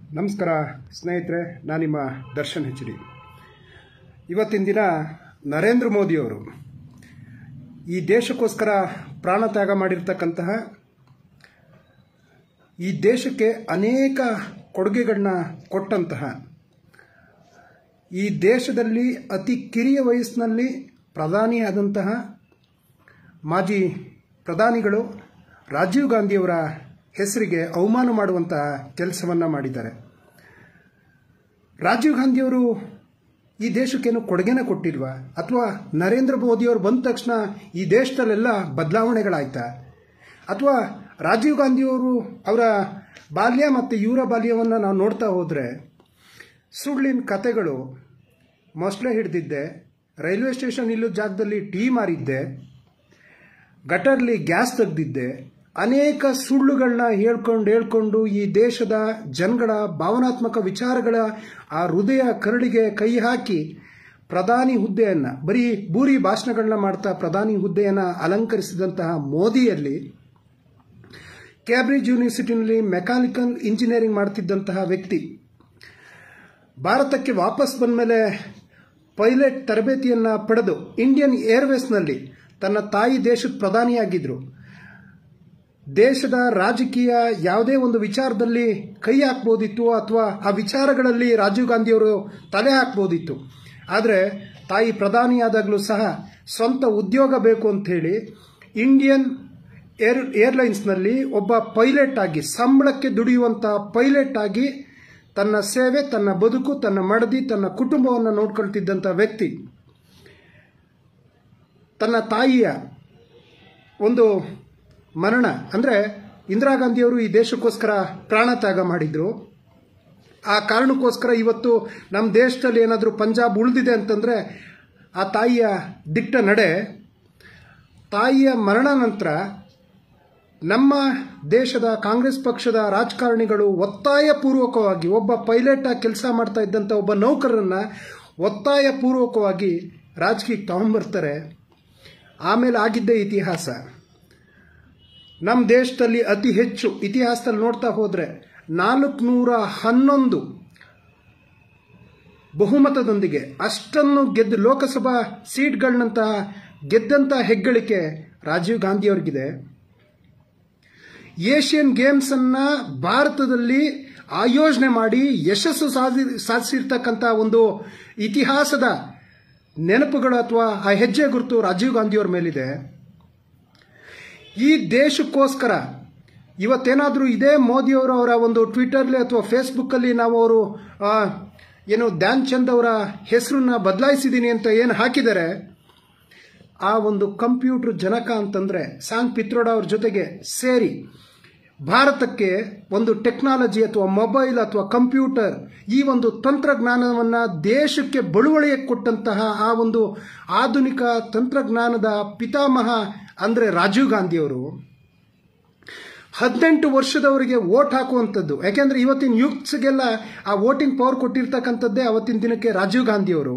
ನಮಸ್ಕಾರ ಸ್ನೇಹಿತರೆ ನಾನು ನಿಮ್ಮ ದರ್ಶನ್ ಹೆಚ್ ಡಿ ಇವತ್ತಿನ ದಿನ ನರೇಂದ್ರ ಮೋದಿಯವರು ಈ ದೇಶಕ್ಕೋಸ್ಕರ ಪ್ರಾಣ ತ್ಯಾಗ ಮಾಡಿರ್ತಕ್ಕಂತಹ ಈ ದೇಶಕ್ಕೆ ಅನೇಕ ಕೊಡುಗೆಗಳನ್ನ ಕೊಟ್ಟಂತಹ ಈ ದೇಶದಲ್ಲಿ ಅತಿ ಕಿರಿಯ ವಯಸ್ಸಿನಲ್ಲಿ ಪ್ರಧಾನಿಯಾದಂತಹ ಮಾಜಿ ಪ್ರಧಾನಿಗಳು ರಾಜೀವ್ ಗಾಂಧಿಯವರ ಹೆಸರಿಗೆ ಅವಮಾನ ಮಾಡುವಂತಹ ಕೆಲಸವನ್ನು ಮಾಡಿದ್ದಾರೆ ರಾಜೀವ್ ಗಾಂಧಿಯವರು ಈ ದೇಶಕ್ಕೇನು ಕೊಡುಗೆನ ಕೊಟ್ಟಿಲ್ವಾ ಅಥವಾ ನರೇಂದ್ರ ಮೋದಿಯವರು ಬಂದ ತಕ್ಷಣ ಈ ದೇಶದಲ್ಲೆಲ್ಲ ಬದಲಾವಣೆಗಳಾಯ್ತಾ ಅಥವಾ ರಾಜೀವ್ ಗಾಂಧಿಯವರು ಅವರ ಬಾಲ್ಯ ಮತ್ತು ಇವರ ಬಾಲ್ಯವನ್ನು ನಾವು ನೋಡ್ತಾ ಹೋದರೆ ಸುಳ್ಳಿನ ಕತೆಗಳು ಮೊಸಳೆ ಹಿಡಿದಿದ್ದೆ ರೈಲ್ವೆ ಸ್ಟೇಷನ್ ಇಲ್ಲದ ಜಾಗದಲ್ಲಿ ಟೀ ಮಾರಿದ್ದೆ ಗಟರ್ಲಿ ಗ್ಯಾಸ್ ತೆಗೆದಿದ್ದೆ ಅನೇಕ ಸುಳ್ಳುಗಳನ್ನ ಹೇಳ್ಕೊಂಡು ಹೇಳ್ಕೊಂಡು ಈ ದೇಶದ ಜನಗಳ ಭಾವನಾತ್ಮಕ ವಿಚಾರಗಳ ಆ ಹೃದಯ ಕರಡಿಗೆ ಕೈ ಹಾಕಿ ಪ್ರಧಾನಿ ಹುದ್ದೆಯನ್ನು ಬರೀ ಬೂರಿ ಭಾಷಣಗಳನ್ನ ಮಾಡ್ತಾ ಪ್ರಧಾನಿ ಹುದ್ದೆಯನ್ನು ಅಲಂಕರಿಸಿದಂತಹ ಮೋದಿಯಲ್ಲಿ ಕ್ಯಾಬ್ರಿಡ್ಜ್ ಯೂನಿವರ್ಸಿಟಿನಲ್ಲಿ ಮೆಕ್ಯಾನಿಕಲ್ ಇಂಜಿನಿಯರಿಂಗ್ ಮಾಡ್ತಿದ್ದಂತಹ ವ್ಯಕ್ತಿ ಭಾರತಕ್ಕೆ ವಾಪಸ್ ಬಂದ ಮೇಲೆ ಪೈಲಟ್ ತರಬೇತಿಯನ್ನು ಪಡೆದು ಇಂಡಿಯನ್ ಏರ್ವೇಸ್ನಲ್ಲಿ ತನ್ನ ತಾಯಿ ದೇಶದ ಪ್ರಧಾನಿಯಾಗಿದ್ದರು ದೇಶದ ರಾಜಕೀಯ ಯಾವುದೇ ಒಂದು ವಿಚಾರದಲ್ಲಿ ಕೈ ಹಾಕ್ಬೋದಿತ್ತು ಅಥವಾ ಆ ವಿಚಾರಗಳಲ್ಲಿ ರಾಜೀವ್ ಗಾಂಧಿಯವರು ತಲೆ ಹಾಕ್ಬೋದಿತ್ತು ಆದರೆ ತಾಯಿ ಪ್ರಧಾನಿಯಾದಾಗಲೂ ಸಹ ಸ್ವಂತ ಉದ್ಯೋಗ ಬೇಕು ಅಂಥೇಳಿ ಇಂಡಿಯನ್ ಏರ್ ಏರ್ಲೈನ್ಸ್ನಲ್ಲಿ ಒಬ್ಬ ಪೈಲಟ್ ಆಗಿ ಸಂಬಳಕ್ಕೆ ದುಡಿಯುವಂಥ ಪೈಲಟ್ ಆಗಿ ತನ್ನ ಸೇವೆ ತನ್ನ ಬದುಕು ತನ್ನ ಮಡದಿ ತನ್ನ ಕುಟುಂಬವನ್ನು ನೋಡ್ಕೊಳ್ತಿದ್ದಂಥ ವ್ಯಕ್ತಿ ತನ್ನ ತಾಯಿಯ ಒಂದು ಮರಣ ಅಂದರೆ ಇಂದಿರಾ ಗಾಂಧಿಯವರು ಈ ದೇಶಕ್ಕೋಸ್ಕರ ಪ್ರಾಣ ತ್ಯಾಗ ಮಾಡಿದ್ರು ಆ ಕಾರಣಕ್ಕೋಸ್ಕರ ಇವತ್ತು ನಮ್ಮ ದೇಶದಲ್ಲಿ ಏನಾದರೂ ಪಂಜಾಬ್ ಉಳಿದಿದೆ ಅಂತಂದರೆ ಆ ತಾಯಿಯ ದಿಟ್ಟ ನಡೆ ತಾಯಿಯ ಮರಣ ನಂತರ ನಮ್ಮ ದೇಶದ ಕಾಂಗ್ರೆಸ್ ಪಕ್ಷದ ರಾಜಕಾರಣಿಗಳು ಒತ್ತಾಯಪೂರ್ವಕವಾಗಿ ಒಬ್ಬ ಪೈಲಟ್ ಆಗಿ ಕೆಲಸ ಮಾಡ್ತಾ ಇದ್ದಂಥ ಒಬ್ಬ ನೌಕರರನ್ನ ಒತ್ತಾಯಪೂರ್ವಕವಾಗಿ ರಾಜಕೀಯಕ್ಕೆ ತಗೊಂಡ್ಬರ್ತಾರೆ ಆಮೇಲೆ ಆಗಿದ್ದೇ ಇತಿಹಾಸ ನಮ್ಮ ದೇಶದಲ್ಲಿ ಅತಿ ಹೆಚ್ಚು ಇತಿಹಾಸದಲ್ಲಿ ನೋಡ್ತಾ ಹೋದರೆ ನಾಲ್ಕುನೂರ ಹನ್ನೊಂದು ಬಹುಮತದೊಂದಿಗೆ ಅಷ್ಟನ್ನು ಗೆದ್ದು ಲೋಕಸಭಾ ಸೀಟ್ಗಳನ್ನಂತಹ ಗೆದ್ದಂಥ ಹೆಗ್ಗಳಿಕೆ ರಾಜೀವ್ ಗಾಂಧಿಯವ್ರಿಗಿದೆ ಏಷ್ಯನ್ ಗೇಮ್ಸನ್ನು ಭಾರತದಲ್ಲಿ ಆಯೋಜನೆ ಮಾಡಿ ಯಶಸ್ಸು ಸಾಧಿ ಸಾಧಿಸಿರ್ತಕ್ಕಂಥ ಒಂದು ಇತಿಹಾಸದ ನೆನಪುಗಳು ಅಥವಾ ಆ ಹೆಜ್ಜೆ ಗುರುತು ರಾಜೀವ್ ಗಾಂಧಿಯವ್ರ ಮೇಲಿದೆ ಈ ದೇಶಕ್ಕೋಸ್ಕರ ಇವತ್ತೇನಾದರೂ ಇದೇ ಮೋದಿಯವರು ಅವರ ಒಂದು ಟ್ವಿಟರ್ಲಿ ಅಥವಾ ಫೇಸ್ಬುಕ್ಕಲ್ಲಿ ನಾವು ಅವರು ಏನು ಧ್ಯಾನ್ ಚಂದ್ ಅವರ ಹೆಸರನ್ನ ಬದಲಾಯಿಸಿದ್ದೀನಿ ಅಂತ ಏನು ಹಾಕಿದ್ದಾರೆ ಆ ಒಂದು ಕಂಪ್ಯೂಟರ್ ಜನಕ ಅಂತಂದರೆ ಸಾಂಗ್ ಪಿತ್ರೋಡ ಅವ್ರ ಜೊತೆಗೆ ಸೇರಿ ಭಾರತಕ್ಕೆ ಒಂದು ಟೆಕ್ನಾಲಜಿ ಅಥವಾ ಮೊಬೈಲ್ ಅಥವಾ ಕಂಪ್ಯೂಟರ್ ಈ ಒಂದು ತಂತ್ರಜ್ಞಾನವನ್ನು ದೇಶಕ್ಕೆ ಬಳುವಳಿಗೆ ಕೊಟ್ಟಂತಹ ಆ ಒಂದು ಆಧುನಿಕ ತಂತ್ರಜ್ಞಾನದ ಪಿತಾಮಹ ಅಂದರೆ ರಾಜೀವ್ ಗಾಂಧಿಯವರು ಹದಿನೆಂಟು ವರ್ಷದವರಿಗೆ ವೋಟ್ ಹಾಕುವಂಥದ್ದು ಯಾಕೆಂದರೆ ಇವತ್ತಿನ ಯೂತ್ಸ್ಗೆಲ್ಲ ಆ ವೋಟಿಂಗ್ ಪವರ್ ಕೊಟ್ಟಿರ್ತಕ್ಕಂಥದ್ದೇ ಅವತ್ತಿನ ದಿನಕ್ಕೆ ರಾಜೀವ್ ಗಾಂಧಿಯವರು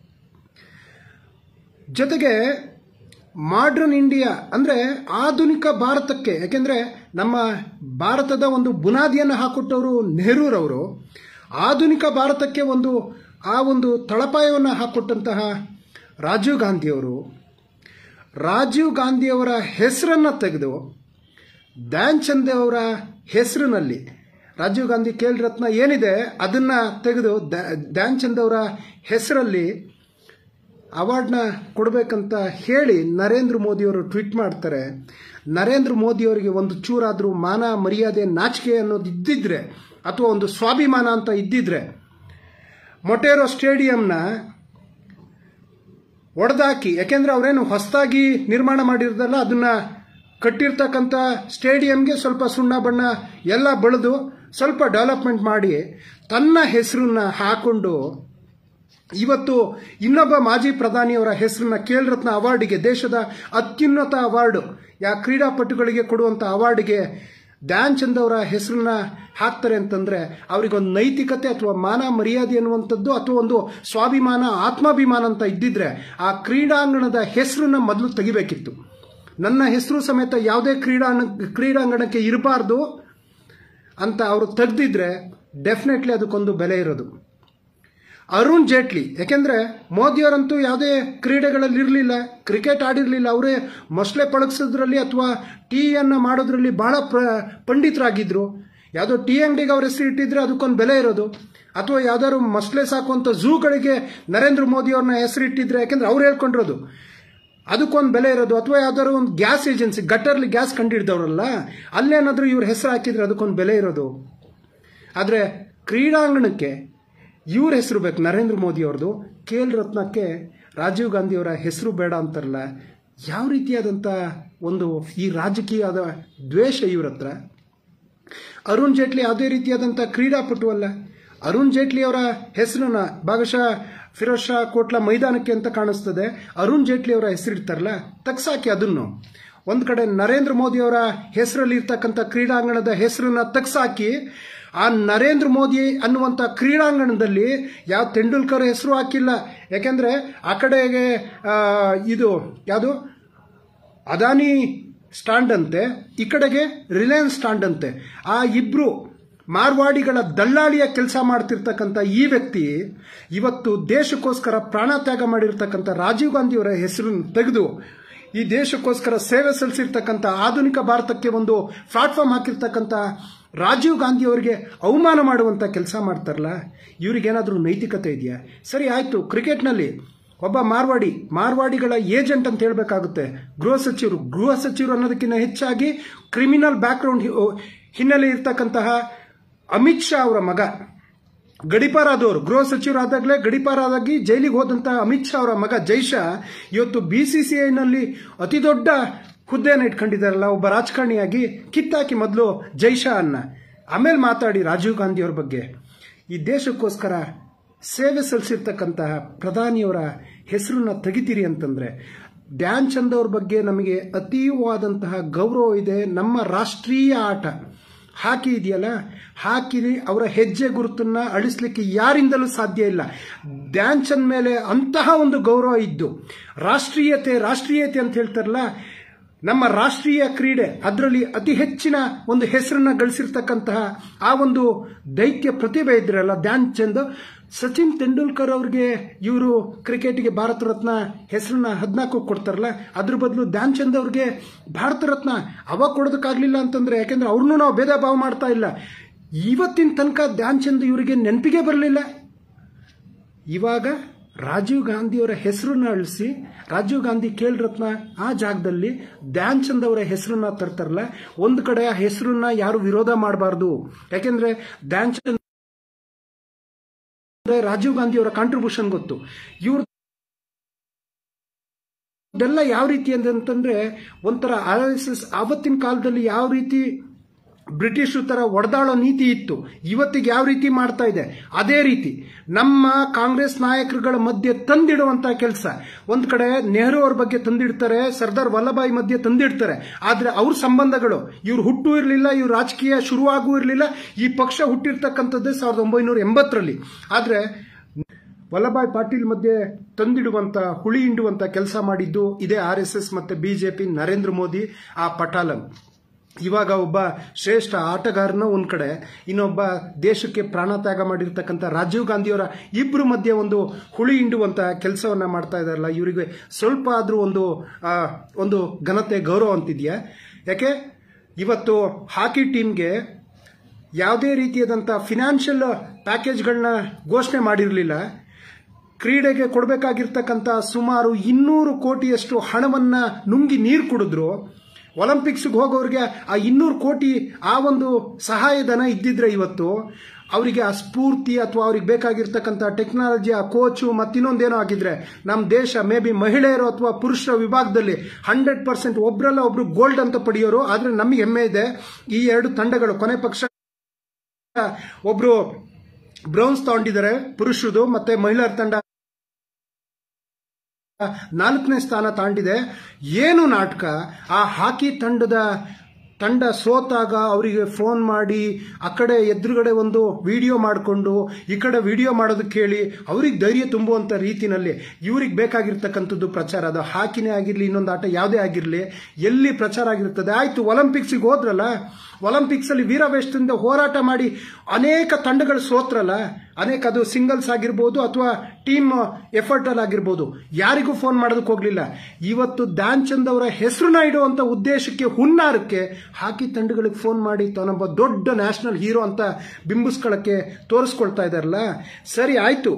ಜೊತೆಗೆ ಮಾಡ್ರನ್ ಇಂಡಿಯಾ ಅಂದರೆ ಆಧುನಿಕ ಭಾರತಕ್ಕೆ ಯಾಕೆಂದರೆ ನಮ್ಮ ಭಾರತದ ಒಂದು ಬುನಾದಿಯನ್ನು ಹಾಕೊಟ್ಟವರು ನೆಹರೂರವರು ಆಧುನಿಕ ಭಾರತಕ್ಕೆ ಒಂದು ಆ ಒಂದು ತಳಪಾಯವನ್ನು ಹಾಕೊಟ್ಟಂತಹ ರಾಜೀವ್ ಗಾಂಧಿಯವರು ರಾಜೀವ್ ಗಾಂಧಿಯವರ ಹೆಸರನ್ನು ತೆಗೆದು ಧ್ಯಾನ್ ಚಂದ್ ಅವರ ಹೆಸರಿನಲ್ಲಿ ರಾಜೀವ್ ಗಾಂಧಿ ಖೇಲ್ ರತ್ನ ಏನಿದೆ ಅದನ್ನು ತೆಗೆದು ಧ್ಯಾನ್ ಚಂದ್ ಅವರ ಹೆಸರಲ್ಲಿ ಅವಾರ್ಡ್ನ ಕೊಡಬೇಕಂತ ಹೇಳಿ ನರೇಂದ್ರ ಮೋದಿಯವರು ಟ್ವೀಟ್ ಮಾಡ್ತಾರೆ ನರೇಂದ್ರ ಮೋದಿಯವರಿಗೆ ಒಂದು ಚೂರಾದರೂ ಮಾನ ಮರ್ಯಾದೆ ನಾಚಿಕೆ ಅನ್ನೋದು ಇದ್ದಿದ್ರೆ ಅಥವಾ ಒಂದು ಸ್ವಾಭಿಮಾನ ಅಂತ ಇದ್ದಿದ್ರೆ ಮೊಟೇರೋ ಸ್ಟೇಡಿಯಂನ ಒಡೆದಾಕಿ ಯಾಕೆಂದರೆ ಅವರೇನು ಹೊಸದಾಗಿ ನಿರ್ಮಾಣ ಮಾಡಿರೋದಲ್ಲ ಅದನ್ನು ಕಟ್ಟಿರ್ತಕ್ಕಂಥ ಸ್ಟೇಡಿಯಂಗೆ ಸ್ವಲ್ಪ ಸುಣ್ಣ ಬಣ್ಣ ಎಲ್ಲ ಬೆಳೆದು ಸ್ವಲ್ಪ ಡೆವಲಪ್ಮೆಂಟ್ ಮಾಡಿ ತನ್ನ ಹೆಸರನ್ನ ಹಾಕೊಂಡು ಇವತ್ತು ಇನ್ನೊಬ್ಬ ಮಾಜಿ ಪ್ರಧಾನಿಯವರ ಹೆಸರನ್ನ ಖೇಲ್ ರತ್ನ ಅವಾರ್ಡಿಗೆ ದೇಶದ ಅತ್ಯುನ್ನತ ಅವಾರ್ಡು ಯಾ ಕ್ರೀಡಾಪಟುಗಳಿಗೆ ಕೊಡುವಂಥ ಅವಾರ್ಡಿಗೆ ಧ್ಯಾನ್ ಚಂದ್ ಅವರ ಹೆಸರನ್ನ ಹಾಕ್ತಾರೆ ಅಂತಂದ್ರೆ ಅವರಿಗೊಂದು ನೈತಿಕತೆ ಅಥವಾ ಮಾನ ಮರ್ಯಾದೆ ಅನ್ನುವಂಥದ್ದು ಅಥವಾ ಒಂದು ಸ್ವಾಭಿಮಾನ ಆತ್ಮಾಭಿಮಾನ ಅಂತ ಇದ್ದಿದ್ರೆ ಆ ಕ್ರೀಡಾಂಗಣದ ಹೆಸರನ್ನ ಮೊದಲು ತೆಗಿಬೇಕಿತ್ತು ನನ್ನ ಹೆಸರು ಸಮೇತ ಯಾವುದೇ ಕ್ರೀಡಾಂಗ ಕ್ರೀಡಾಂಗಣಕ್ಕೆ ಇರಬಾರ್ದು ಅಂತ ಅವರು ತೆಗೆದಿದ್ರೆ ಡೆಫಿನೆಟ್ಲಿ ಅದಕ್ಕೊಂದು ಬೆಲೆ ಇರೋದು ಅರುಣ್ ಜೇಟ್ಲಿ ಯಾಕೆಂದ್ರೆ ಮೋದಿಯವರಂತೂ ಯಾವುದೇ ಕ್ರೀಡೆಗಳಲ್ಲಿ ಇರಲಿಲ್ಲ ಕ್ರಿಕೆಟ್ ಆಡಿರಲಿಲ್ಲ ಅವರೇ ಮೊಸಳೆ ಪಳಗಿಸೋದ್ರಲ್ಲಿ ಅಥವಾ ಟೀಯನ್ನು ಮಾಡೋದ್ರಲ್ಲಿ ಬಹಳ ಪ್ರ ಪಂಡಿತರಾಗಿದ್ದರು ಯಾವುದೋ ಟೀ ಅಂಗಡಿಗೆ ಅವ್ರ ಹೆಸರು ಇಟ್ಟಿದ್ರೆ ಅದಕ್ಕೊಂದು ಬೆಲೆ ಇರೋದು ಅಥವಾ ಯಾವ್ದಾದ್ರು ಮೊಸಳೆ ಸಾಕುವಂಥ ಝೂಗಳಿಗೆ ನರೇಂದ್ರ ಮೋದಿ ಅವ್ರನ್ನ ಹೆಸರು ಇಟ್ಟಿದ್ರೆ ಯಾಕೆಂದ್ರೆ ಅವ್ರು ಹೇಳ್ಕೊಂಡಿರೋದು ಅದಕ್ಕೊಂದು ಬೆಲೆ ಇರೋದು ಅಥವಾ ಯಾವ್ದಾದ್ರು ಒಂದು ಗ್ಯಾಸ್ ಏಜೆನ್ಸಿ ಗಟ್ಟರ್ಲಿ ಗ್ಯಾಸ್ ಕಂಡಿಡ್ದವ್ರಲ್ಲ ಅಲ್ಲೇನಾದ್ರೂ ಇವ್ರ ಹೆಸರು ಹಾಕಿದ್ರೆ ಅದಕ್ಕೊಂದು ಬೆಲೆ ಇರೋದು ಆದರೆ ಕ್ರೀಡಾಂಗಣಕ್ಕೆ ಇವ್ರ ಹೆಸರು ಬೇಕು ನರೇಂದ್ರ ಮೋದಿ ಅವ್ರದ್ದು ಖೇಲ್ ರತ್ನಕ್ಕೆ ರಾಜೀವ್ ಗಾಂಧಿ ಅವರ ಹೆಸರು ಬೇಡ ಅಂತಾರಲ್ಲ ಯಾವ ರೀತಿಯಾದಂಥ ಒಂದು ಈ ರಾಜಕೀಯದ ದ್ವೇಷ ಇವ್ರ ಹತ್ರ ಅರುಣ್ ಜೇಟ್ಲಿ ಯಾವುದೇ ರೀತಿಯಾದಂಥ ಕ್ರೀಡಾಪಟು ಅಲ್ಲ ಅರುಣ್ ಜೇಟ್ಲಿ ಅವರ ಹೆಸರನ್ನ ಭಾಗಶಃ ಫಿರೋಜ್ ಶಾ ಕೋಟ್ಲಾ ಮೈದಾನಕ್ಕೆ ಅಂತ ಕಾಣಿಸ್ತದೆ ಅರುಣ್ ಜೇಟ್ಲಿ ಅವರ ಹೆಸರಿಡ್ತಾರಲ್ಲ ತಗ್ಸಾಕಿ ಅದನ್ನು ಒಂದು ಕಡೆ ನರೇಂದ್ರ ಮೋದಿ ಅವರ ಹೆಸರಲ್ಲಿ ಇರ್ತಕ್ಕಂಥ ಕ್ರೀಡಾಂಗಣದ ಹೆಸರನ್ನ ತಗ್ಸಾಕಿ ಆ ನರೇಂದ್ರ ಮೋದಿ ಅನ್ನುವಂಥ ಕ್ರೀಡಾಂಗಣದಲ್ಲಿ ಯಾವ ತೆಂಡೂಲ್ಕರ್ ಹೆಸರು ಹಾಕಿಲ್ಲ ಯಾಕೆಂದ್ರೆ ಆ ಕಡೆಗೆ ಆ, ಇದು ಯಾವುದು ಅದಾನಿ ಸ್ಟ್ಯಾಂಡ್ ಅಂತೆ ಈ ಕಡೆಗೆ ರಿಲಯನ್ಸ್ ಸ್ಟ್ಯಾಂಡ್ ಅಂತೆ ಆ ಇಬ್ರು ಮಾರ್ವಾಡಿಗಳ ದಳ್ಳಾಳಿಯ ಕೆಲಸ ಮಾಡ್ತಿರ್ತಕ್ಕಂಥ ಈ ವ್ಯಕ್ತಿ ಇವತ್ತು ದೇಶಕ್ಕೋಸ್ಕರ ಪ್ರಾಣತ್ಯಾಗ ಮಾಡಿರ್ತಕ್ಕಂಥ ರಾಜೀವ್ ಗಾಂಧಿಯವರ ಹೆಸರನ್ನು ತೆಗೆದು ಈ ದೇಶಕ್ಕೋಸ್ಕರ ಸೇವೆ ಸಲ್ಲಿಸಿರ್ತಕ್ಕಂಥ ಆಧುನಿಕ ಭಾರತಕ್ಕೆ ಒಂದು ಪ್ಲಾಟ್ಫಾರ್ಮ್ ಹಾಕಿರ್ತಕ್ಕಂಥ ರಾಜೀವ್ ಗಾಂಧಿ ಅವರಿಗೆ ಅವಮಾನ ಮಾಡುವಂಥ ಕೆಲಸ ಮಾಡ್ತಾರಲ್ಲ ಇವ್ರಿಗೇನಾದರೂ ನೈತಿಕತೆ ಇದೆಯಾ ಸರಿ ಆಯಿತು ಕ್ರಿಕೆಟ್ನಲ್ಲಿ ಒಬ್ಬ ಮಾರ್ವಾಡಿ ಮಾರ್ವಾಡಿಗಳ ಏಜೆಂಟ್ ಅಂತ ಹೇಳಬೇಕಾಗುತ್ತೆ ಗೃಹ ಸಚಿವರು ಗೃಹ ಸಚಿವರು ಅನ್ನೋದಕ್ಕಿಂತ ಹೆಚ್ಚಾಗಿ ಕ್ರಿಮಿನಲ್ ಬ್ಯಾಕ್ಗ್ರೌಂಡ್ ಹಿನ್ನೆಲೆ ಇರ್ತಕ್ಕಂತಹ ಅಮಿತ್ ಶಾ ಅವರ ಮಗ ಗಡಿಪಾರಾದವರು ಗೃಹ ಸಚಿವರಾದಾಗಲೇ ಗಡಿಪಾರಾದಾಗಿ ಜೈಲಿಗೆ ಹೋದಂತಹ ಅಮಿತ್ ಶಾ ಅವರ ಮಗ ಜೈಶಾ ಇವತ್ತು ಬಿ ಸಿ ಸಿ ಐನಲ್ಲಿ ಅತಿ ದೊಡ್ಡ ಹುದ್ದೆಯನ್ನು ಇಟ್ಕೊಂಡಿದ್ದಾರಲ್ಲ ಒಬ್ಬ ರಾಜಕಾರಣಿಯಾಗಿ ಕಿತ್ತಾಕಿ ಮೊದಲು ಜೈಶಾ ಅನ್ನ ಆಮೇಲೆ ಮಾತಾಡಿ ರಾಜೀವ್ ಗಾಂಧಿ ಅವ್ರ ಬಗ್ಗೆ ಈ ದೇಶಕ್ಕೋಸ್ಕರ ಸೇವೆ ಸಲ್ಲಿಸಿರ್ತಕ್ಕಂತಹ ಪ್ರಧಾನಿಯವರ ಹೆಸರನ್ನ ತೆಗಿತೀರಿ ಅಂತಂದ್ರೆ ಧ್ಯಾನ್ ಚಂದ್ ಅವ್ರ ಬಗ್ಗೆ ನಮಗೆ ಅತೀವವಾದಂತಹ ಗೌರವ ಇದೆ ನಮ್ಮ ರಾಷ್ಟ್ರೀಯ ಆಟ ಹಾಕಿ ಇದೆಯಲ್ಲ ಹಾಕಿ ಅವರ ಹೆಜ್ಜೆ ಗುರುತನ್ನ ಅಳಿಸ್ಲಿಕ್ಕೆ ಯಾರಿಂದಲೂ ಸಾಧ್ಯ ಇಲ್ಲ ಧ್ಯಾನ್ ಚಂದ್ ಮೇಲೆ ಅಂತಹ ಒಂದು ಗೌರವ ಇದ್ದು ರಾಷ್ಟ್ರೀಯತೆ ರಾಷ್ಟ್ರೀಯತೆ ಅಂತ ಹೇಳ್ತಾರಲ್ಲ ನಮ್ಮ ರಾಷ್ಟ್ರೀಯ ಕ್ರೀಡೆ ಅದರಲ್ಲಿ ಅತಿ ಹೆಚ್ಚಿನ ಒಂದು ಹೆಸರನ್ನ ಗಳಿಸಿರ್ತಕ್ಕಂತಹ ಆ ಒಂದು ದೈತ್ಯ ಪ್ರತಿಭೆ ಇದ್ರಲ್ಲ ಧ್ಯಾನ್ ಚಂದ್ ಸಚಿನ್ ತೆಂಡೂಲ್ಕರ್ ಅವ್ರಿಗೆ ಇವರು ಕ್ರಿಕೆಟ್ಗೆ ಭಾರತ ರತ್ನ ಹೆಸರನ್ನ ಹದಿನಾಲ್ಕು ಕೊಡ್ತಾರಲ್ಲ ಅದ್ರ ಬದಲು ಧ್ಯಾನ್ ಚಂದ್ ಅವ್ರಿಗೆ ಭಾರತ ರತ್ನ ಅವಾಗ ಕೊಡೋದಕ್ಕಾಗ್ಲಿಲ್ಲ ಅಂತಂದ್ರೆ ಯಾಕೆಂದ್ರೆ ಅವ್ರನ್ನೂ ನಾವು ಭೇದ ಭಾವ ಮಾಡ್ತಾ ಇಲ್ಲ ಇವತ್ತಿನ ತನಕ ಧ್ಯಾನ್ ಚಂದ್ ಇವರಿಗೆ ನೆನಪಿಗೆ ಬರಲಿಲ್ಲ ಇವಾಗ ರಾಜೀವ್ ಗಾಂಧಿಯವರ ಹೆಸರನ್ನ ಅಳಿಸಿ ರಾಜೀವ್ ಗಾಂಧಿ ಖೇಲ್ ರತ್ನ ಆ ಜಾಗದಲ್ಲಿ ಧ್ಯಾನ್ ಚಂದ್ ಅವರ ಹೆಸರನ್ನ ತರ್ತಾರಲ್ಲ ಒಂದು ಕಡೆ ಆ ಹೆಸರನ್ನ ಯಾರು ವಿರೋಧ ಮಾಡಬಾರ್ದು ಯಾಕೆಂದ್ರೆ ಧ್ಯಾನ್ ಚಂದ್ ಅಂದ್ರೆ ರಾಜೀವ್ ಗಾಂಧಿ ಅವರ ಕಾಂಟ್ರಿಬ್ಯೂಷನ್ ಗೊತ್ತು ಇವ್ರ ಇದೆಲ್ಲ ಯಾವ ರೀತಿ ಅಂತಂದ್ರೆ ಒಂಥರ ಆರ್ ಎಸ್ ಎಸ್ ಆವತ್ತಿನ ಕಾಲದಲ್ಲಿ ಯಾವ ರೀತಿ ಬ್ರಿಟಿಷ್ ತರ ಒಡೆದಾಳೋ ನೀತಿ ಇತ್ತು ಇವತ್ತಿಗೆ ಯಾವ ರೀತಿ ಮಾಡ್ತಾ ಇದೆ ಅದೇ ರೀತಿ ನಮ್ಮ ಕಾಂಗ್ರೆಸ್ ನಾಯಕರುಗಳ ಮಧ್ಯೆ ತಂದಿಡುವಂತ ಕೆಲಸ ಒಂದ್ ಕಡೆ ನೆಹರು ಅವ್ರ ಬಗ್ಗೆ ತಂದಿಡ್ತಾರೆ ಸರ್ದಾರ್ ವಲ್ಲಭಾಯಿ ಮಧ್ಯೆ ತಂದಿಡ್ತಾರೆ ಆದ್ರೆ ಅವ್ರ ಸಂಬಂಧಗಳು ಇವ್ರು ಹುಟ್ಟು ಇರಲಿಲ್ಲ ಇವ್ರ ರಾಜಕೀಯ ಶುರುವಾಗೂ ಇರಲಿಲ್ಲ ಈ ಪಕ್ಷ ಹುಟ್ಟಿರ್ತಕ್ಕಂಥದ್ದೇ ಸಾವಿರದ ಒಂಬೈನೂರ ಎಂಬತ್ತರಲ್ಲಿ ಆದ್ರೆ ವಲ್ಲಭಾಯ್ ಪಾಟೀಲ್ ಮಧ್ಯೆ ತಂದಿಡುವಂತ ಹುಳಿ ಹಿಂಡುವಂತ ಕೆಲಸ ಮಾಡಿದ್ದು ಇದೇ ಆರ್ ಎಸ್ ಎಸ್ ಮತ್ತೆ ಬಿಜೆಪಿ ನರೇಂದ್ರ ಮೋದಿ ಆ ಪಟಾಲನ್ ಇವಾಗ ಒಬ್ಬ ಶ್ರೇಷ್ಠ ಆಟಗಾರನ ಒಂದ್ ಕಡೆ ಇನ್ನೊಬ್ಬ ದೇಶಕ್ಕೆ ಪ್ರಾಣತ್ಯಾಗ ಮಾಡಿರ್ತಕ್ಕಂಥ ರಾಜೀವ್ ಗಾಂಧಿಯವರ ಇಬ್ಬರು ಮಧ್ಯೆ ಒಂದು ಹುಳಿ ಹಿಂಡುವಂತ ಕೆಲಸವನ್ನ ಮಾಡ್ತಾ ಇದಾರಲ್ಲ ಇವರಿಗೆ ಸ್ವಲ್ಪ ಆದ್ರೂ ಒಂದು ಆ, ಒಂದು ಘನತೆ ಗೌರವ ಅಂತಿದ್ಯಾ ಯಾಕೆ ಇವತ್ತು ಹಾಕಿ ಟೀಮ್ಗೆ ಯಾವುದೇ ರೀತಿಯಾದಂಥ ಫಿನಾನ್ಷಿಯಲ್ ಪ್ಯಾಕೇಜ್ಗಳನ್ನ ಘೋಷಣೆ ಮಾಡಿರಲಿಲ್ಲ ಕ್ರೀಡೆಗೆ ಕೊಡಬೇಕಾಗಿರ್ತಕ್ಕಂಥ ಸುಮಾರು ಇನ್ನೂರು ಕೋಟಿಯಷ್ಟು ಹಣವನ್ನ ನುಂಗಿ ನೀರು ಕುಡಿದ್ರು ಒಲಿಂಪಿಕ್ಸ್ಗೆ ಹೋಗೋರಿಗೆ ಆ ಇನ್ನೂರು ಕೋಟಿ ಆ ಒಂದು ಸಹಾಯಧನ ಇದ್ದಿದ್ರೆ ಇವತ್ತು ಅವರಿಗೆ ಆ ಸ್ಫೂರ್ತಿ ಅಥವಾ ಅವ್ರಿಗೆ ಬೇಕಾಗಿರ್ತಕ್ಕಂಥ ಟೆಕ್ನಾಲಜಿ ಆ ಕೋಚು ಮತ್ತಿನ್ನೊಂದೇನೋ ಆಗಿದ್ರೆ ನಮ್ಮ ದೇಶ ಮೇ ಬಿ ಮಹಿಳೆಯರು ಅಥವಾ ಪುರುಷರ ವಿಭಾಗದಲ್ಲಿ ಹಂಡ್ರೆಡ್ ಪರ್ಸೆಂಟ್ ಒಬ್ರಲ್ಲ ಒಬ್ರು ಗೋಲ್ಡ್ ಅಂತ ಪಡೆಯೋರು ಆದ್ರೆ ನಮಗೆ ಹೆಮ್ಮೆ ಇದೆ ಈ ಎರಡು ತಂಡಗಳು ಕೊನೆ ಪಕ್ಷ ಒಬ್ರು ಬ್ರೌನ್ಸ್ ತಗೊಂಡಿದ್ದಾರೆ ಪುರುಷರದು ಮತ್ತೆ ಮಹಿಳೆಯರ ತಂಡ ನಾಲ್ಕನೇ ಸ್ಥಾನ ತಾಂಡಿದೆ ಏನು ನಾಟಕ ಆ ಹಾಕಿ ತಂಡದ ತಂಡ ಸೋತಾಗ ಅವರಿಗೆ ಫೋನ್ ಮಾಡಿ ಆ ಕಡೆ ಎದುರುಗಡೆ ಒಂದು ವಿಡಿಯೋ ಮಾಡಿಕೊಂಡು ಈ ಕಡೆ ವಿಡಿಯೋ ಮಾಡೋದಕ್ಕೆ ಹೇಳಿ ಅವ್ರಿಗೆ ಧೈರ್ಯ ತುಂಬುವಂಥ ರೀತಿನಲ್ಲಿ ಇವ್ರಿಗೆ ಬೇಕಾಗಿರ್ತಕ್ಕಂಥದ್ದು ಪ್ರಚಾರ ಅದು ಹಾಕಿನೇ ಆಗಿರಲಿ ಇನ್ನೊಂದು ಆಟ ಯಾವುದೇ ಆಗಿರಲಿ ಎಲ್ಲಿ ಪ್ರಚಾರ ಆಗಿರ್ತದೆ ಆಯಿತು ಒಲಿಂಪಿಕ್ಸಿಗೆ ಹೋದ್ರಲ್ಲ ಒಲಿಂಪಿಕ್ಸಲ್ಲಿ ವೀರವೇಶದಿಂದ ಹೋರಾಟ ಮಾಡಿ ಅನೇಕ ತಂಡಗಳು ಸೋತ್ರಲ್ಲ ಅನೇಕ ಅದು ಸಿಂಗಲ್ಸ್ ಆಗಿರ್ಬೋದು ಅಥವಾ ಟೀಮ್ ಎಫರ್ಟ್ ಅಲ್ಲಿ ಆಗಿರ್ಬೋದು ಯಾರಿಗೂ ಫೋನ್ ಮಾಡೋದಕ್ಕೆ ಹೋಗ್ಲಿಲ್ಲ ಇವತ್ತು ಧ್ಯಾನ್ ಚಂದ್ ಅವರ ಹೆಸರನ್ನ ಇಡುವಂತ ಉದ್ದೇಶಕ್ಕೆ ಹುನ್ನಾರಕ್ಕೆ ಹಾಕಿ ತಂಡಗಳಿಗೆ ಫೋನ್ ಮಾಡಿ ತಾನೊಬ್ಬ ದೊಡ್ಡ ನ್ಯಾಷನಲ್ ಹೀರೋ ಅಂತ ಬಿಂಬಿಸ್ಕೊಳ್ಳಕ್ಕೆ ತೋರಿಸ್ಕೊಳ್ತಾ ಇದಾರಲ್ಲ ಸರಿ ಆಯ್ತು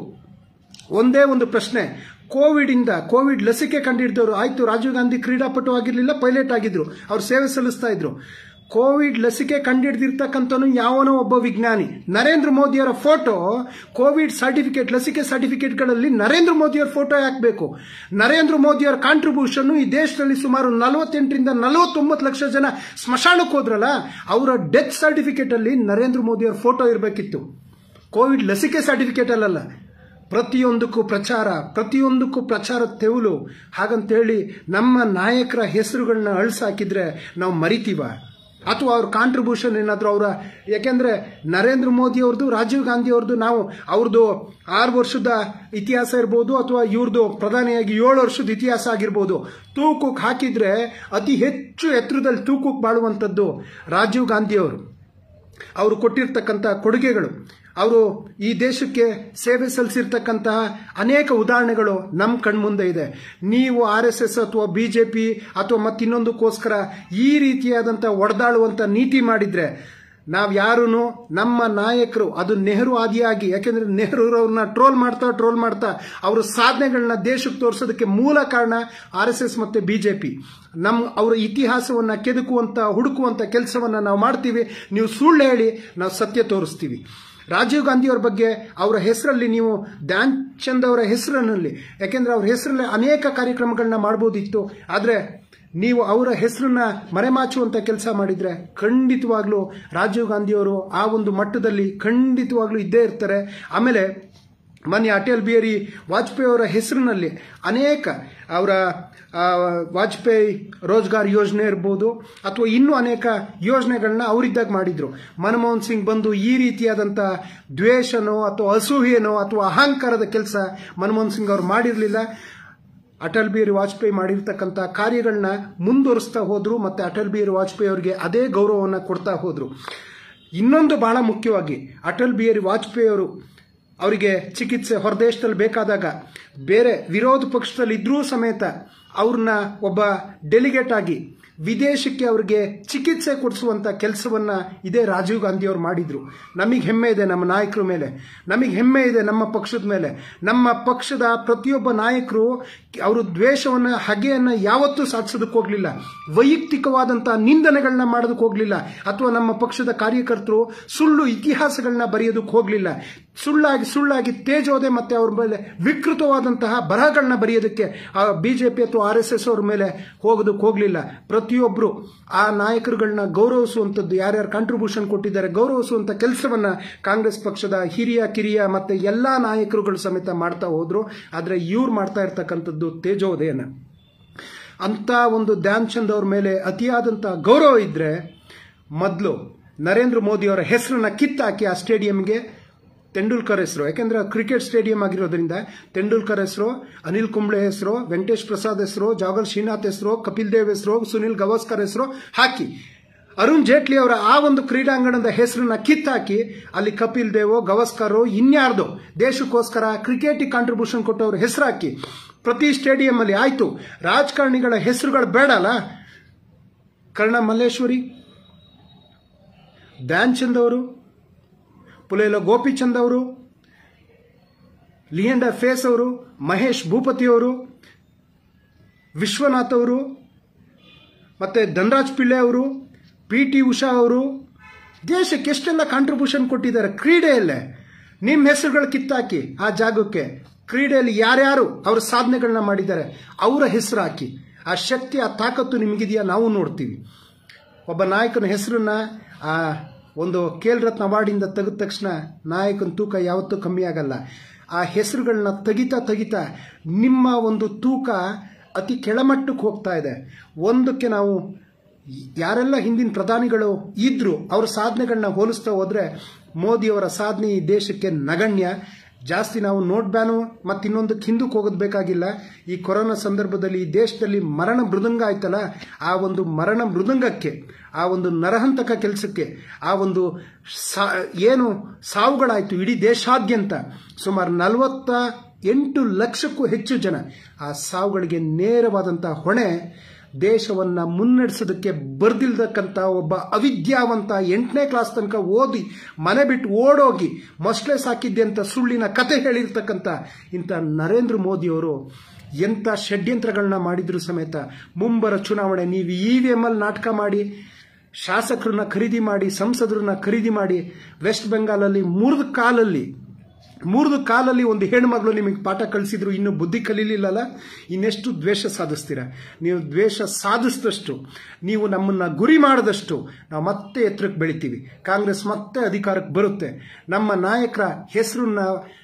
ಒಂದೇ ಒಂದು ಪ್ರಶ್ನೆ ಕೋವಿಡ್ ಇಂದ ಕೋವಿಡ್ ಲಸಿಕೆ ಕಂಡಿಡಿದವರು ಆಯ್ತು ರಾಜೀವ್ ಗಾಂಧಿ ಕ್ರೀಡಾಪಟು ಆಗಿರ್ಲಿಲ್ಲ ಪೈಲಟ್ ಆಗಿದ್ರು ಅವ್ರು ಸೇವೆ ಸಲ್ಲಿಸ್ತಾ ಇದ್ರು ಕೋವಿಡ್ ಲಸಿಕೆ ಕಂಡಿಡ್ದಿರ್ತಕ್ಕಂಥನು ಯಾವನೋ ಒಬ್ಬ ವಿಜ್ಞಾನಿ ನರೇಂದ್ರ ಮೋದಿಯವರ ಫೋಟೋ ಕೋವಿಡ್ ಸರ್ಟಿಫಿಕೇಟ್ ಲಸಿಕೆ ಸರ್ಟಿಫಿಕೇಟ್ಗಳಲ್ಲಿ ನರೇಂದ್ರ ಮೋದಿಯವರ ಫೋಟೋ ಹಾಕಬೇಕು ನರೇಂದ್ರ ಮೋದಿಯವರ ಕಾಂಟ್ರಿಬ್ಯೂಷನ್ ಈ ದೇಶದಲ್ಲಿ ಸುಮಾರು ನಲವತ್ತೆಂಟರಿಂದ ನಲವತ್ತೊಂಬತ್ತು ಲಕ್ಷ ಜನ ಸ್ಮಶಾನಕ್ಕೆ ಹೋದ್ರಲ್ಲ ಅವರ ಡೆತ್ ಸರ್ಟಿಫಿಕೇಟ್ ಅಲ್ಲಿ ನರೇಂದ್ರ ಮೋದಿಯವರ ಫೋಟೋ ಇರಬೇಕಿತ್ತು ಕೋವಿಡ್ ಲಸಿಕೆ ಸರ್ಟಿಫಿಕೇಟ್ ಅಲ್ಲಲ್ಲ ಪ್ರತಿಯೊಂದಕ್ಕೂ ಪ್ರಚಾರ ಪ್ರತಿಯೊಂದಕ್ಕೂ ಪ್ರಚಾರ ತೆವಲು ಹಾಗಂತೇಳಿ ನಮ್ಮ ನಾಯಕರ ಹೆಸರುಗಳನ್ನ ಅಳಿಸಾಕಿದ್ರೆ ನಾವು ಮರಿತೀವ ಅಥವಾ ಅವ್ರ ಕಾಂಟ್ರಿಬ್ಯೂಷನ್ ಏನಾದರೂ ಅವರ ಯಾಕೆಂದ್ರೆ ನರೇಂದ್ರ ಮೋದಿ ಅವ್ರದ್ದು ರಾಜೀವ್ ಗಾಂಧಿ ಅವ್ರದ್ದು ನಾವು ಅವ್ರದ್ದು ಆರು ವರ್ಷದ ಇತಿಹಾಸ ಇರ್ಬೋದು ಅಥವಾ ಇವ್ರದ್ದು ಪ್ರಧಾನಿಯಾಗಿ ಏಳು ವರ್ಷದ ಇತಿಹಾಸ ಆಗಿರ್ಬೋದು ತೂಕಕ್ಕೆ ಹಾಕಿದ್ರೆ ಅತಿ ಹೆಚ್ಚು ಎತ್ತರದಲ್ಲಿ ತೂಕಕ್ಕೆ ಬಾಳುವಂಥದ್ದು ರಾಜೀವ್ ಗಾಂಧಿ ಅವರು ಅವರು ಕೊಟ್ಟಿರ್ತಕ್ಕಂಥ ಕೊಡುಗೆಗಳು ಅವರು ಈ ದೇಶಕ್ಕೆ ಸೇವೆ ಸಲ್ಲಿಸಿರ್ತಕ್ಕಂತಹ ಅನೇಕ ಉದಾಹರಣೆಗಳು ನಮ್ಮ ಕಣ್ಮುಂದೆ ಇದೆ ನೀವು ಆರ್ ಎಸ್ ಎಸ್ ಅಥವಾ ಬಿಜೆಪಿ ಅಥವಾ ಮತ್ತಿನ್ನೊಂದಕ್ಕೋಸ್ಕರ ಈ ರೀತಿಯಾದಂಥ ಒಡೆದಾಳುವಂಥ ನೀತಿ ಮಾಡಿದ್ರೆ ನಾವು ಯಾರೂ ನಮ್ಮ ನಾಯಕರು ಅದು ನೆಹರು ಆದಿಯಾಗಿ ಯಾಕೆಂದ್ರೆ ನೆಹರೂರವ್ರನ್ನ ಟ್ರೋಲ್ ಮಾಡ್ತಾ ಟ್ರೋಲ್ ಮಾಡ್ತಾ ಅವ್ರ ಸಾಧನೆಗಳನ್ನ ದೇಶಕ್ಕೆ ತೋರಿಸೋದಕ್ಕೆ ಮೂಲ ಕಾರಣ ಆರ್ ಎಸ್ ಎಸ್ ಮತ್ತೆ ಬಿಜೆಪಿ ನಮ್ಮ ಅವರ ಇತಿಹಾಸವನ್ನ ಕೆದಕುವಂತ ಹುಡುಕುವಂತ ಕೆಲಸವನ್ನ ನಾವು ಮಾಡ್ತೀವಿ ನೀವು ಸುಳ್ಳು ಹೇಳಿ ನಾವು ಸತ್ಯ ತೋರಿಸ್ತೀವಿ ರಾಜೀವ್ ಗಾಂಧಿ ಅವ್ರ ಬಗ್ಗೆ ಅವರ ಹೆಸರಲ್ಲಿ ನೀವು ಧ್ಯಾನ್ ಚಂದ್ ಅವರ ಹೆಸರಿನಲ್ಲಿ ಯಾಕೆಂದ್ರೆ ಅವ್ರ ಹೆಸರಲ್ಲಿ ಅನೇಕ ಕಾರ್ಯಕ್ರಮಗಳನ್ನ ಮಾಡ್ಬೋದಿತ್ತು ಆದರೆ ನೀವು ಅವರ ಹೆಸರನ್ನ ಮರೆಮಾಚುವಂತ ಕೆಲಸ ಮಾಡಿದ್ರೆ ಖಂಡಿತವಾಗ್ಲೂ ರಾಜೀವ್ ಗಾಂಧಿಯವರು ಆ ಒಂದು ಮಟ್ಟದಲ್ಲಿ ಖಂಡಿತವಾಗ್ಲೂ ಇದ್ದೇ ಇರ್ತಾರೆ ಆಮೇಲೆ ಮೊನ್ನೆ ಅಟಲ್ ಬಿಹಾರಿ ವಾಜಪೇಯಿ ಅವರ ಹೆಸರಿನಲ್ಲಿ ಅನೇಕ ಅವರ ವಾಜಪೇಯಿ ರೋಜ್ಗಾರ್ ಯೋಜನೆ ಇರ್ಬೋದು ಅಥವಾ ಇನ್ನೂ ಅನೇಕ ಯೋಜನೆಗಳನ್ನ ಅವರಿದ್ದಾಗ ಮಾಡಿದ್ರು ಮನಮೋಹನ್ ಸಿಂಗ್ ಬಂದು ಈ ರೀತಿಯಾದಂಥ ದ್ವೇಷನೋ ಅಥವಾ ಅಸೂಹೆನೋ ಅಥವಾ ಅಹಂಕಾರದ ಕೆಲಸ ಮನಮೋಹನ್ ಸಿಂಗ್ ಅವರು ಮಾಡಿರಲಿಲ್ಲ ಅಟಲ್ ಬಿಹಾರಿ ವಾಜಪೇಯಿ ಮಾಡಿರ್ತಕ್ಕಂಥ ಕಾರ್ಯಗಳನ್ನ ಮುಂದುವರಿಸ್ತಾ ಹೋದ್ರು ಮತ್ತೆ ಅಟಲ್ ಬಿಹಾರಿ ವಾಜಪೇಯಿ ಅವರಿಗೆ ಅದೇ ಗೌರವವನ್ನು ಕೊಡ್ತಾ ಹೋದ್ರು ಇನ್ನೊಂದು ಬಹಳ ಮುಖ್ಯವಾಗಿ ಅಟಲ್ ಬಿಹಾರಿ ವಾಜಪೇಯಿ ಅವರು ಅವರಿಗೆ ಚಿಕಿತ್ಸೆ ಹೊರದೇಶದಲ್ಲಿ ಬೇಕಾದಾಗ ಬೇರೆ ವಿರೋಧ ಪಕ್ಷದಲ್ಲಿ ಇದ್ರೂ ಸಮೇತ ಅವ್ರನ್ನ ಒಬ್ಬ ಡೆಲಿಗೇಟ್ ಆಗಿ ವಿದೇಶಕ್ಕೆ ಅವರಿಗೆ ಚಿಕಿತ್ಸೆ ಕೊಡಿಸುವಂತ ಕೆಲಸವನ್ನ ಇದೇ ರಾಜೀವ್ ಗಾಂಧಿ ಅವರು ಮಾಡಿದ್ರು ನಮಗೆ ಹೆಮ್ಮೆ ಇದೆ ನಮ್ಮ ನಾಯಕರ ಮೇಲೆ ನಮಗೆ ಹೆಮ್ಮೆ ಇದೆ ನಮ್ಮ ಪಕ್ಷದ ಮೇಲೆ ನಮ್ಮ ಪಕ್ಷದ ಪ್ರತಿಯೊಬ್ಬ ನಾಯಕರು ಅವರು ದ್ವೇಷವನ್ನ ಹಗೆಯನ್ನ ಯಾವತ್ತೂ ಸಾಧಿಸೋದಕ್ಕೆ ಹೋಗ್ಲಿಲ್ಲ ವೈಯಕ್ತಿಕವಾದಂತಹ ನಿಂದನೆಗಳನ್ನ ಮಾಡೋದಕ್ಕೆ ಹೋಗ್ಲಿಲ್ಲ ಅಥವಾ ನಮ್ಮ ಪಕ್ಷದ ಕಾರ್ಯಕರ್ತರು ಸುಳ್ಳು ಇತಿಹಾಸಗಳನ್ನ ಬರೆಯೋದಕ್ಕೆ ಹೋಗ್ಲಿಲ್ಲ ಸುಳ್ಳಾಗಿ ಸುಳ್ಳಾಗಿ ತೇಜೋದೆ ಮತ್ತೆ ಅವ್ರ ಮೇಲೆ ವಿಕೃತವಾದಂತಹ ಬರಹಗಳನ್ನ ಬರೆಯೋದಕ್ಕೆ ಬಿಜೆಪಿ ಅಥವಾ ಆರ್ ಎಸ್ ಎಸ್ ಅವ್ರ ಮೇಲೆ ಹೋಗೋದಕ್ಕೆ ಹೋಗ್ಲಿಲ್ಲ ಪ್ರತಿಯೊಬ್ಬರು ಆ ನಾಯಕರುಗಳನ್ನ ಗೌರವಿಸುವಂಥದ್ದು ಯಾರ್ಯಾರು ಕಾಂಟ್ರಿಬ್ಯೂಷನ್ ಕೊಟ್ಟಿದ್ದಾರೆ ಗೌರವಿಸುವಂತ ಕೆಲಸವನ್ನ ಕಾಂಗ್ರೆಸ್ ಪಕ್ಷದ ಹಿರಿಯ ಕಿರಿಯ ಮತ್ತೆ ಎಲ್ಲಾ ನಾಯಕರುಗಳು ಸಮೇತ ಮಾಡ್ತಾ ಹೋದ್ರು ಆದ್ರೆ ಇವ್ರು ಮಾಡ್ತಾ ಇರ್ತಕ್ಕಂಥದ್ದು ತೇಜೋದಯನ ಅಂತ ಒಂದು ಧ್ಯಾನ್ ಚಂದ್ ಅವ್ರ ಮೇಲೆ ಅತಿಯಾದಂತಹ ಗೌರವ ಇದ್ರೆ ಮೊದಲು ನರೇಂದ್ರ ಮೋದಿ ಅವರ ಹೆಸರನ್ನ ಕಿತ್ತಾಕಿ ಆ ಸ್ಟೇಡಿಯಂಗೆ ತೆಂಡೂಲ್ಕರ್ ಹೆಸರು ಯಾಕೆಂದ್ರೆ ಕ್ರಿಕೆಟ್ ಸ್ಟೇಡಿಯಂ ಆಗಿರೋದ್ರಿಂದ ತೆಂಡೂಲ್ಕರ್ ಹೆಸರು ಅನಿಲ್ ಕುಂಬ್ಳೆ ಹೆಸರು ವೆಂಕಟೇಶ್ ಪ್ರಸಾದ್ ಹೆಸರು ಜಾಗಲ್ ಶ್ರೀನಾಥ್ ಹೆಸರು ಕಪಿಲ್ ದೇವ್ ಹೆಸರು ಸುನಿಲ್ ಗವಾಸ್ಕರ್ ಹೆಸರು ಹಾಕಿ ಅರುಣ್ ಜೇಟ್ಲಿ ಅವರ ಆ ಒಂದು ಕ್ರೀಡಾಂಗಣದ ಹೆಸರನ್ನ ಕಿತ್ತಾಕಿ ಅಲ್ಲಿ ಕಪಿಲ್ ದೇವ್ ಗವಾಸ್ಕರ್ ಇನ್ಯಾರ್ದು ದೇಶಕ್ಕೋಸ್ಕರ ಕ್ರಿಕೆಟಿಗೆ ಕಾಂಟ್ರಿಬ್ಯೂಷನ್ ಕೊಟ್ಟವ್ರ ಹೆಸರು ಹಾಕಿ ಪ್ರತಿ ಸ್ಟೇಡಿಯಂ ಅಲ್ಲಿ ಆಯ್ತು ರಾಜಕಾರಣಿಗಳ ಹೆಸರುಗಳು ಬೇಡಲ್ಲ ಕರ್ಣ ಮಲ್ಲೇಶ್ವರಿ ಧ್ಯಾನ್ ಚಂದ್ ಅವರು ಪುಲೇಲ ಗೋಪಿಚಂದ್ ಅವರು ಲಿಯಂಡರ್ ಫೇಸ್ ಅವರು ಮಹೇಶ್ ಭೂಪತಿ ಅವರು ವಿಶ್ವನಾಥ್ ಅವರು ಮತ್ತೆ ಧನರಾಜ್ ಪಿಳ್ಳೆ ಅವರು ಪಿ ಟಿ ಉಷಾ ಅವರು ದೇಶಕ್ಕೆ ಎಷ್ಟೆಲ್ಲ ಕಾಂಟ್ರಿಬ್ಯೂಷನ್ ಕೊಟ್ಟಿದ್ದಾರೆ ಕ್ರೀಡೆಯಲ್ಲೇ ನಿಮ್ಮ ಹೆಸರುಗಳು ಕಿತ್ತಾಕಿ ಆ ಜಾಗಕ್ಕೆ ಕ್ರೀಡೆಯಲ್ಲಿ ಯಾರ್ಯಾರು ಅವರ ಸಾಧನೆಗಳನ್ನ ಮಾಡಿದ್ದಾರೆ ಅವರ ಹೆಸರು ಹಾಕಿ ಆ ಶಕ್ತಿ ಆ ತಾಕತ್ತು ನಿಮಗಿದೆಯಾ ನಾವು ನೋಡ್ತೀವಿ ಒಬ್ಬ ನಾಯಕನ ಹೆಸರನ್ನ ಆ ಒಂದು ಖೇಲ್ ರತ್ನ ಅವಾರ್ಡಿಂದ ತೆಗೆದ ತಕ್ಷಣ ನಾಯಕನ ತೂಕ ಯಾವತ್ತೂ ಕಮ್ಮಿ ಆಗಲ್ಲ ಆ ಹೆಸರುಗಳನ್ನ ತೆಗಿತಾ ತೆಗಿತಾ ನಿಮ್ಮ ಒಂದು ತೂಕ ಅತಿ ಕೆಳಮಟ್ಟಕ್ಕೆ ಹೋಗ್ತಾ ಇದೆ ಒಂದಕ್ಕೆ ನಾವು ಯಾರೆಲ್ಲ ಹಿಂದಿನ ಪ್ರಧಾನಿಗಳು ಇದ್ರು ಅವ್ರ ಸಾಧನೆಗಳನ್ನ ಹೋಲಿಸ್ತಾ ಹೋದ್ರೆ ಮೋದಿಯವರ ಸಾಧನೆ ಈ ದೇಶಕ್ಕೆ ನಗಣ್ಯ ಜಾಸ್ತಿ ನಾವು ನೋಟ್ ಬ್ಯಾನು ಮತ್ತು ಇನ್ನೊಂದಕ್ಕೆ ಹಿಂದಕ್ಕೆ ಹೋಗೋದು ಬೇಕಾಗಿಲ್ಲ ಈ ಕೊರೋನಾ ಸಂದರ್ಭದಲ್ಲಿ ಈ ದೇಶದಲ್ಲಿ ಮರಣ ಮೃದಂಗ ಆಯ್ತಲ್ಲ ಆ ಒಂದು ಮರಣ ಮೃದಂಗಕ್ಕೆ ಆ ಒಂದು ನರಹಂತಕ ಕೆಲಸಕ್ಕೆ ಆ ಒಂದು ಸಾ ಏನು ಸಾವುಗಳಾಯಿತು ಇಡೀ ದೇಶಾದ್ಯಂತ ಸುಮಾರು ನಲವತ್ತ ಎಂಟು ಲಕ್ಷಕ್ಕೂ ಹೆಚ್ಚು ಜನ ಆ ಸಾವುಗಳಿಗೆ ನೇರವಾದಂಥ ಹೊಣೆ ದೇಶವನ್ನ ಮುನ್ನಡೆಸೋದಕ್ಕೆ ಬರ್ದಿಲ್ದಕ್ಕಂಥ ಒಬ್ಬ ಅವಿದ್ಯಾವಂತ ಎಂಟನೇ ಕ್ಲಾಸ್ ತನಕ ಓದಿ ಮನೆ ಬಿಟ್ಟು ಓಡೋಗಿ ಮೊಸಳೆ ಸಾಕಿದ್ದೆ ಅಂತ ಸುಳ್ಳಿನ ಕತೆ ಹೇಳಿರ್ತಕ್ಕಂಥ ಇಂಥ ನರೇಂದ್ರ ಮೋದಿಯವರು ಎಂಥ ಷಡ್ಯಂತ್ರಗಳನ್ನ ಮಾಡಿದ್ರು ಸಮೇತ ಮುಂಬರ ಚುನಾವಣೆ ನೀವು ಇ ವಿ ಎಮ್ ಅಲ್ಲಿ ನಾಟಕ ಮಾಡಿ ಶಾಸಕರನ್ನ ಖರೀದಿ ಮಾಡಿ ಸಂಸದರನ್ನ ಖರೀದಿ ಮಾಡಿ ವೆಸ್ಟ್ ಬೆಂಗಾಲಲ್ಲಿ ಮುರಿದ ಕಾಲಲ್ಲಿ ಮೂರ್ದು ಕಾಲಲ್ಲಿ ಒಂದು ಹೆಣ್ಮಗಳು ನಿಮಗೆ ಪಾಠ ಕಳಿಸಿದ್ರು ಇನ್ನು ಬುದ್ಧಿ ಕಲೀಲಿಲ್ಲಲ್ಲ ಇನ್ನೆಷ್ಟು ದ್ವೇಷ ಸಾಧಿಸ್ತೀರ ನೀವು ದ್ವೇಷ ಸಾಧಿಸಿದಷ್ಟು ನೀವು ನಮ್ಮನ್ನ ಗುರಿ ಮಾಡಿದಷ್ಟು ನಾವು ಮತ್ತೆ ಎತ್ತರಕ್ಕೆ ಬೆಳಿತೀವಿ ಕಾಂಗ್ರೆಸ್ ಮತ್ತೆ ಅಧಿಕಾರಕ್ಕೆ ಬರುತ್ತೆ ನಮ್ಮ ನಾಯಕರ ಹೆಸರನ್ನ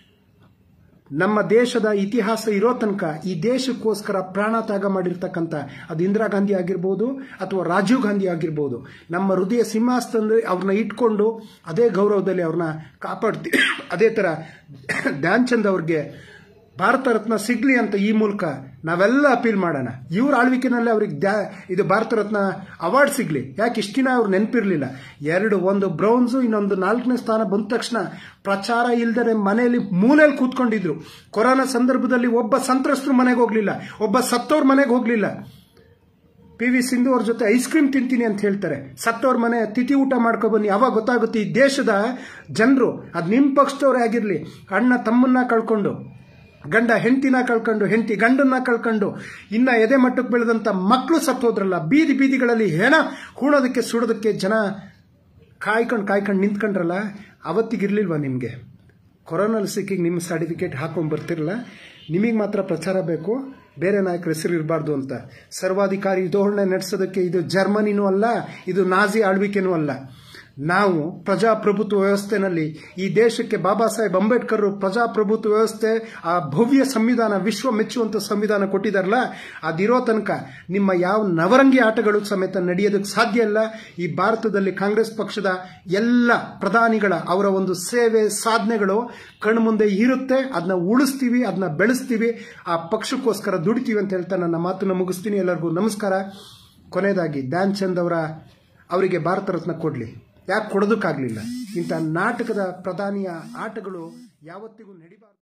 ನಮ್ಮ ದೇಶದ ಇತಿಹಾಸ ಇರೋ ತನಕ ಈ ದೇಶಕ್ಕೋಸ್ಕರ ಪ್ರಾಣ ತ್ಯಾಗ ಮಾಡಿರ್ತಕ್ಕಂಥ ಅದು ಇಂದಿರಾ ಗಾಂಧಿ ಆಗಿರ್ಬೋದು ಅಥವಾ ರಾಜೀವ್ ಗಾಂಧಿ ಆಗಿರ್ಬೋದು ನಮ್ಮ ಹೃದಯ ಸಿಂಹಾಸನದಲ್ಲಿ ಅವ್ರನ್ನ ಇಟ್ಕೊಂಡು ಅದೇ ಗೌರವದಲ್ಲಿ ಅವ್ರನ್ನ ಕಾಪಾಡ್ತೀವಿ ಅದೇ ಥರ ಧ್ಯಾನ್ ಚಂದ್ ಅವ್ರಿಗೆ ಭಾರತ ರತ್ನ ಸಿಗ್ಲಿ ಅಂತ ಈ ಮೂಲಕ ನಾವೆಲ್ಲ ಅಪೀಲ್ ಮಾಡೋಣ ಇವ್ರ ಆಳ್ವಿಕೆನಲ್ಲಿ ಅವ್ರಿಗೆ ದ್ಯಾ ಇದು ಭಾರತ ರತ್ನ ಅವಾರ್ಡ್ ಸಿಗ್ಲಿ ಯಾಕೆ ಇಷ್ಟ ದಿನ ಅವ್ರು ನೆನಪಿರ್ಲಿಲ್ಲ ಎರಡು ಒಂದು ಬ್ರೌನ್ಸು ಇನ್ನೊಂದು ನಾಲ್ಕನೇ ಸ್ಥಾನ ಬಂದ ತಕ್ಷಣ ಪ್ರಚಾರ ಇಲ್ದರೆ ಮನೆಯಲ್ಲಿ ಮೂಲೆಯಲ್ಲಿ ಕೂತ್ಕೊಂಡಿದ್ರು ಕೊರೋನಾ ಸಂದರ್ಭದಲ್ಲಿ ಒಬ್ಬ ಸಂತ್ರಸ್ತರು ಮನೆಗೆ ಹೋಗ್ಲಿಲ್ಲ ಒಬ್ಬ ಸತ್ತವ್ರ ಮನೆಗೆ ಹೋಗ್ಲಿಲ್ಲ ಪಿ ವಿ ಸಿಂಧು ಅವ್ರ ಜೊತೆ ಐಸ್ ಕ್ರೀಮ್ ತಿಂತೀನಿ ಅಂತ ಹೇಳ್ತಾರೆ ಸತ್ತವ್ರ ಮನೆ ತಿಥಿ ಊಟ ಮಾಡ್ಕೊ ಬನ್ನಿ ಅವಾಗ ಗೊತ್ತಾಗುತ್ತೆ ಈ ದೇಶದ ಜನರು ಅದು ನಿಮ್ಮ ಪಕ್ಷದವರೇ ಆಗಿರಲಿ ಅಣ್ಣ ತಮ್ಮನ್ನ ಕಳ್ಕೊಂಡು ಗಂಡ ಹೆಂಡತಿನ ಕಳ್ಕೊಂಡು ಹೆಂಡತಿ ಗಂಡನ್ನ ಕಳ್ಕೊಂಡು ಇನ್ನ ಎದೆ ಮಟ್ಟಕ್ಕೆ ಬೆಳೆದಂತ ಮಕ್ಕಳು ಸತ್ತೋದ್ರಲ್ಲ ಬೀದಿ ಬೀದಿಗಳಲ್ಲಿ ಹೆಣ ಹೂಣೋದಕ್ಕೆ ಸುಡೋದಕ್ಕೆ ಜನ ಕಾಯ್ಕೊಂಡು ಕಾಯ್ಕೊಂಡು ನಿಂತ್ಕೊಂಡ್ರಲ್ಲ ಅವತ್ತಿಗಿರ್ಲಿಲ್ವಾ ನಿಮಗೆ ಕೊರೋನಾ ಲಸಿಕೆಗೆ ನಿಮ್ಮ ಸರ್ಟಿಫಿಕೇಟ್ ಹಾಕೊಂಡು ಬರ್ತಿರಲ್ಲ ನಿಮಗೆ ಮಾತ್ರ ಪ್ರಚಾರ ಬೇಕು ಬೇರೆ ನಾಯಕರ ಹೆಸರು ಇರಬಾರ್ದು ಅಂತ ಸರ್ವಾಧಿಕಾರಿ ಧೋರಣೆ ನಡೆಸೋದಕ್ಕೆ ಇದು ಜರ್ಮನಿನೂ ಅಲ್ಲ ಇದು ನಾಜಿ ಆಳ್ವಿಕೆನೂ ಅಲ್ಲ ನಾವು ಪ್ರಜಾಪ್ರಭುತ್ವ ವ್ಯವಸ್ಥೆನಲ್ಲಿ ಈ ದೇಶಕ್ಕೆ ಬಾಬಾ ಸಾಹೇಬ್ ಅಂಬೇಡ್ಕರ್ ಪ್ರಜಾಪ್ರಭುತ್ವ ವ್ಯವಸ್ಥೆ ಆ ಭವ್ಯ ಸಂವಿಧಾನ ವಿಶ್ವ ಮೆಚ್ಚುವಂತ ಸಂವಿಧಾನ ಕೊಟ್ಟಿದಾರಲ್ಲ ಅದಿರೋ ತನಕ ನಿಮ್ಮ ಯಾವ ನವರಂಗಿ ಆಟಗಳು ಸಮೇತ ನಡೆಯೋದಕ್ಕೆ ಸಾಧ್ಯ ಇಲ್ಲ ಈ ಭಾರತದಲ್ಲಿ ಕಾಂಗ್ರೆಸ್ ಪಕ್ಷದ ಎಲ್ಲ ಪ್ರಧಾನಿಗಳ ಅವರ ಒಂದು ಸೇವೆ ಸಾಧನೆಗಳು ಕಣ್ಮುಂದೆ ಇರುತ್ತೆ ಅದನ್ನ ಉಳಿಸ್ತೀವಿ ಅದನ್ನ ಬೆಳೆಸ್ತೀವಿ ಆ ಪಕ್ಷಕ್ಕೋಸ್ಕರ ದುಡಿತೀವಿ ಅಂತ ಹೇಳ್ತಾ ನನ್ನ ಮಾತನ್ನ ಮುಗಿಸ್ತೀನಿ ಎಲ್ಲರಿಗೂ ನಮಸ್ಕಾರ ಕೊನೆಯದಾಗಿ ಧ್ಯಾನ್ ಚಂದ್ ಅವರ ಅವರಿಗೆ ಭಾರತ ರತ್ನ ಕೊಡಲಿ ಯಾಕೆ ಕೊಡೋದಕ್ಕಾಗಲಿಲ್ಲ ಇಂಥ ನಾಟಕದ ಪ್ರಧಾನಿಯ ಆಟಗಳು ಯಾವತ್ತಿಗೂ ನಡಿಬಾರ್ದು